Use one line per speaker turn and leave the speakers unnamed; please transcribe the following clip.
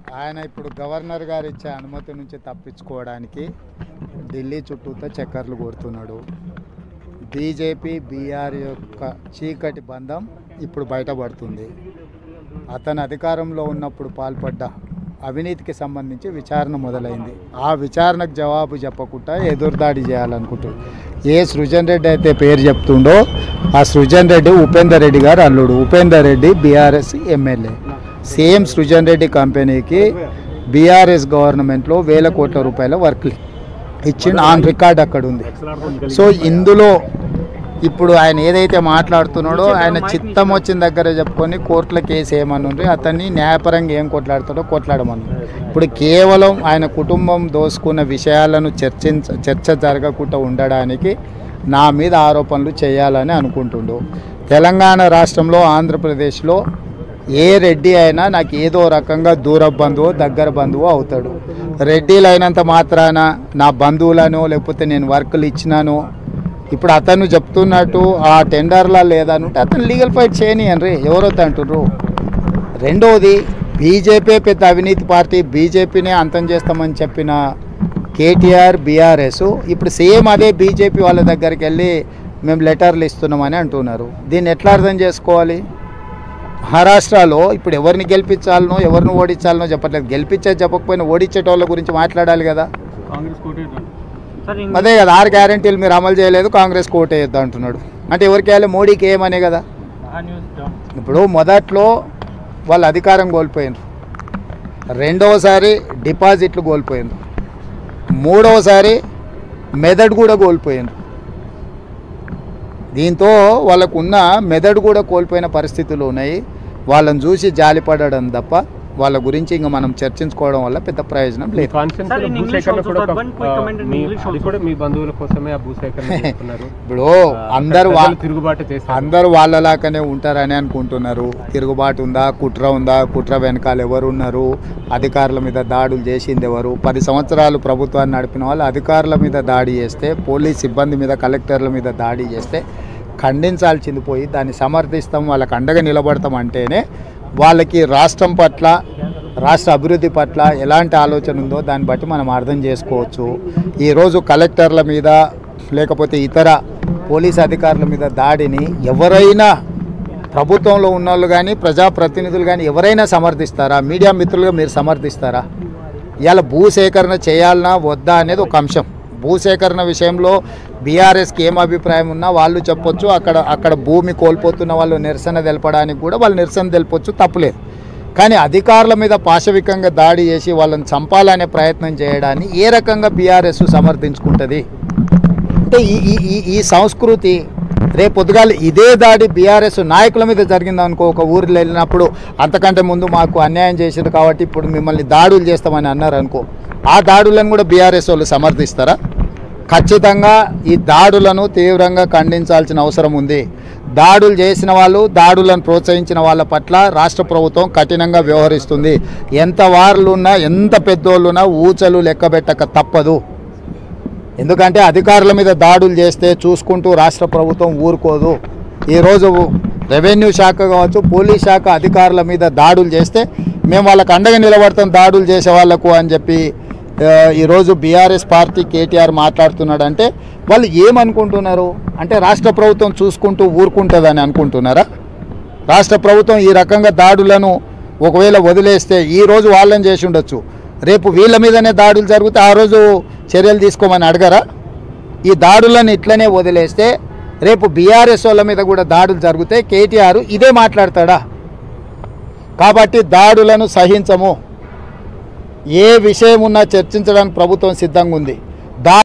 ఆయన ఇప్పుడు గవర్నర్ గారు ఇచ్చే అనుమతి నుంచి తప్పించుకోవడానికి ఢిల్లీ చుట్టూతో చక్కర్లు కొడుతున్నాడు బీజేపీ బీఆర్ యొక్క చీకటి బంధం ఇప్పుడు బయటపడుతుంది అతను అధికారంలో ఉన్నప్పుడు పాల్పడ్డ అవినీతికి సంబంధించి విచారణ మొదలైంది ఆ విచారణకు జవాబు చెప్పకుండా ఎదురుదాడి చేయాలనుకుంటున్నాడు ఏ సృజన్ రెడ్డి అయితే పేరు చెప్తుండో ఆ సృజన్ రెడ్డి ఉపేందర్ రెడ్డి గారు అల్లుడు Upender Reddy BRS MLA same Srujan Reddy కంపెనీకి బీఆర్ఎస్ గవర్నమెంట్లో వేల కోట్ల రూపాయల వర్క్ ఇచ్చిండు ఆన్ రికార్డ్ అక్కడ ఉంది సో ఇందులో ఇప్పుడు ఆయన ఏదైతే మాట్లాడుతున్నాడో ఆయన చిత్తం వచ్చిన దగ్గర చెప్పుకొని కోర్టులో కేసు ఏమనుంది అతన్ని న్యాయపరంగా ఏం కొట్లాడుతాడో కొట్లాడమని ఇప్పుడు కేవలం ఆయన కుటుంబం దోసుకున్న విషయాలను చర్చించ చర్చ జరగకుండా ఉండడానికి నా మీద ఆరోపణలు చేయాలని అనుకుంటుండు తెలంగాణ రాష్ట్రంలో ఆంధ్రప్రదేశ్లో ఏ రెడ్డి అయినా నాకు ఏదో రకంగా దూర బంధువు దగ్గర బంధువు అవుతాడు రెడ్డిలు అయినంత మాత్రాన నా బంధువులను లేకపోతే నేను వర్కులు ఇచ్చినాను ఇప్పుడు అతను చెప్తున్నట్టు ఆ టెండర్లా లేదనుంటే అతను లీగల్ ఫైట్ చేయనియన్రి ఎవరైతే అంటుర్రు రెండవది బీజేపీ పెద్ద అవినీతి పార్టీ బీజేపీనే అంతం చేస్తామని చెప్పిన కేటీఆర్ బీఆర్ఎస్ ఇప్పుడు సేమ్ అదే బీజేపీ వాళ్ళ దగ్గరికి వెళ్ళి మేము లెటర్లు ఇస్తున్నామని అంటున్నారు దీన్ని ఎట్లా అర్థం చేసుకోవాలి మహారాష్ట్రలో ఇప్పుడు ఎవరిని గెలిపించాలనో ఎవరిని ఓడించాలనో చెప్పట్లేదు గెలిపించేది చెప్పకపోయినా ఓడించేటోళ్ళ గురించి మాట్లాడాలి కదా
కాంగ్రెస్ కోటేద్దాం
సార్ ఇంక-
అదే కదా ఆరు గ్యారంటీలు మీరు అమలు చేయలేదు కాంగ్రెస్ కోటేయద్దు అంటున్నాడు అంటే ఎవరికి వేయాలి మోడీకి ఏమనే కదా
ఆ న్యూస్ డౌన్.
ఇప్పుడు మొదట్లో వాళ్ళు అధికారం కోల్పోయినారు రెండవసారి డిపాజిట్లు కోల్పోయినారు మూడవసారి మెదడు కూడా కోల్పోయినారు దీంతో వాళ్ళకు ఉన్న మెదడు కూడా కోల్పోయిన పరిస్థితులు ఉన్నాయి వాళ్ళని చూసి జాలిపడడం తప్ప వాళ్ళ గురించి ఇంకా మనం చర్చించుకోవడం వల్ల పెద్ద ప్రయోజనం
మీ
లేదు
కాన్ఫరెన్స్
Sir, in English
భూసేకరణ
also,
కూడా
sir,
ఒక,
one quick
ఆ,
comment in
మీ-
English
అది
also.
కూడా మీ బంధువుల కోసమే ఆ భూసేకరణ చేస్తున్నారు
ఇప్పుడు
ఆ,
అందరు వా-
ప్రజలు తిరుగుబాటు చేస్తారు
అందరూ వాళ్ళలాగానే ఉంటారని అనుకుంటున్నారు తిరుగుబాటు ఉందా కుట్ర ఉందా కుట్ర వెనకాల ఎవరు ఉన్నారు అధికారుల మీద దాడులు చేసింది ఎవరు పది సంవత్సరాలు ప్రభుత్వాన్ని నడిపిన వాళ్ళు అధికారుల మీద దాడి చేస్తే పోలీస్ సిబ్బంది మీద కలెక్టర్ల మీద దాడి చేస్తే ఖండించాల్సింది పోయి దాన్ని సమర్థిస్తాం వాళ్ళకి అండగా నిలబడతాం అంటేనే వాళ్ళకి రాష్ట్రం పట్ల రాష్ట్ర అభివృద్ధి పట్ల ఎలాంటి ఆలోచన ఉందో దాన్ని బట్టి మనం అర్థం చేసుకోవచ్చు ఈరోజు కలెక్టర్ల మీద లేకపోతే ఇతర పోలీస్ అధికారుల మీద దాడిని ఎవరైనా ప్రభుత్వంలో ఉన్నోళ్ళు కానీ ప్రజాప్రతినిధులు కానీ ఎవరైనా సమర్థిస్తారా మీడియా మిత్రులుగా మీరు సమర్థిస్తారా ఇవాళ భూసేకరణ చేయాలనా వద్దా అనేది ఒక అంశం భూసేకరణ విషయంలో బీఆర్ఎస్కి ఏం అభిప్రాయం ఉన్నా వాళ్ళు చెప్పొచ్చు అక్కడ అక్కడ భూమి కోల్పోతున్న వాళ్ళు నిరసన తెలపడానికి కూడా వాళ్ళు నిరసన తెలపొచ్చు తప్పులేదు కానీ అధికారుల మీద పాశవికంగా దాడి చేసి వాళ్ళని చంపాలనే ప్రయత్నం చేయడాన్ని ఏ రకంగా బీఆర్ఎస్ సమర్థించుకుంటుంది అంటే ఈ ఈ ఈ ఈ సంస్కృతి రేపు పొద్దుగాల ఇదే దాడి బీఆర్ఎస్ నాయకుల మీద జరిగింది అనుకో ఒక ఊరిలో వెళ్ళినప్పుడు అంతకంటే ముందు మాకు అన్యాయం చేసింది కాబట్టి ఇప్పుడు మిమ్మల్ని దాడులు చేస్తామని అన్నారు అనుకో ఆ దాడులను కూడా బీఆర్ఎస్ వాళ్ళు సమర్థిస్తారా ఖచ్చితంగా ఈ దాడులను తీవ్రంగా ఖండించాల్సిన అవసరం ఉంది దాడులు చేసిన వాళ్ళు దాడులను ప్రోత్సహించిన వాళ్ళ పట్ల రాష్ట్ర ప్రభుత్వం కఠినంగా వ్యవహరిస్తుంది ఎంత వారులున్నా ఎంత పెద్దోళ్ళున్నా ఊచలు లెక్కబెట్టక తప్పదు ఎందుకంటే అధికారుల మీద దాడులు చేస్తే చూసుకుంటూ రాష్ట్ర ప్రభుత్వం ఊరుకోదు ఈరోజు రెవెన్యూ శాఖ కావచ్చు పోలీస్ శాఖ అధికారుల మీద దాడులు చేస్తే మేము వాళ్ళకి అండగా నిలబడతాం దాడులు చేసే వాళ్ళకు అని చెప్పి ఆ, ఈరోజు బీఆర్ఎస్ పార్టీ కేటీఆర్ మాట్లాడుతున్నాడంటే వాళ్ళు ఏమనుకుంటున్నారు అంటే రాష్ట్ర ప్రభుత్వం చూసుకుంటూ ఊరుకుంటుందని అనుకుంటున్నారా రాష్ట్ర ప్రభుత్వం ఈ రకంగా దాడులను ఒకవేళ వదిలేస్తే ఈ రోజు వాళ్ళని చేసి ఉండొచ్చు రేపు వీళ్ళ మీదనే దాడులు జరిగితే ఆ రోజు చర్యలు తీసుకోమని అడగరా ఈ దాడులను ఇట్లనే వదిలేస్తే రేపు బీఆర్ఎస్ వాళ్ళ మీద కూడా దాడులు జరిగితే కేటీఆర్ ఇదే మాట్లాడతాడా కాబట్టి దాడులను సహించము ఏ విషయం ఉన్నా చర్చించడానికి ప్రభుత్వం సిద్ధంగా ఉంది